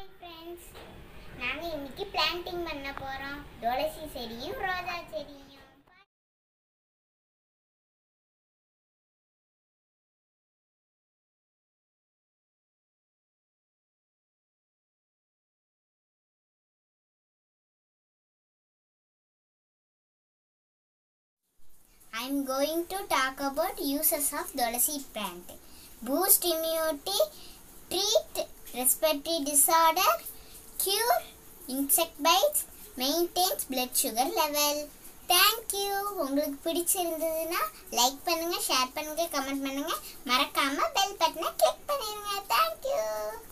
Hi friends நாங்கள் இன்னைக்கு planting பண்ண போகிறோம் துளசி செடியும் ரோஜா செடியும் I am going to talk about uses of Tulasi plant. Boost immunity, treat respiratory disorder, cure insect bites, maintains blood sugar level. Thank you உங்களுக்கு பிடிச்சிருந்ததுன்னா like பண்ணுங்க share பண்ணுங்க கமெண்ட் பண்ணுங்க மறக்காம பெல் பட்டனை கிளிக் பண்ணிருங்க தேங்க்யூ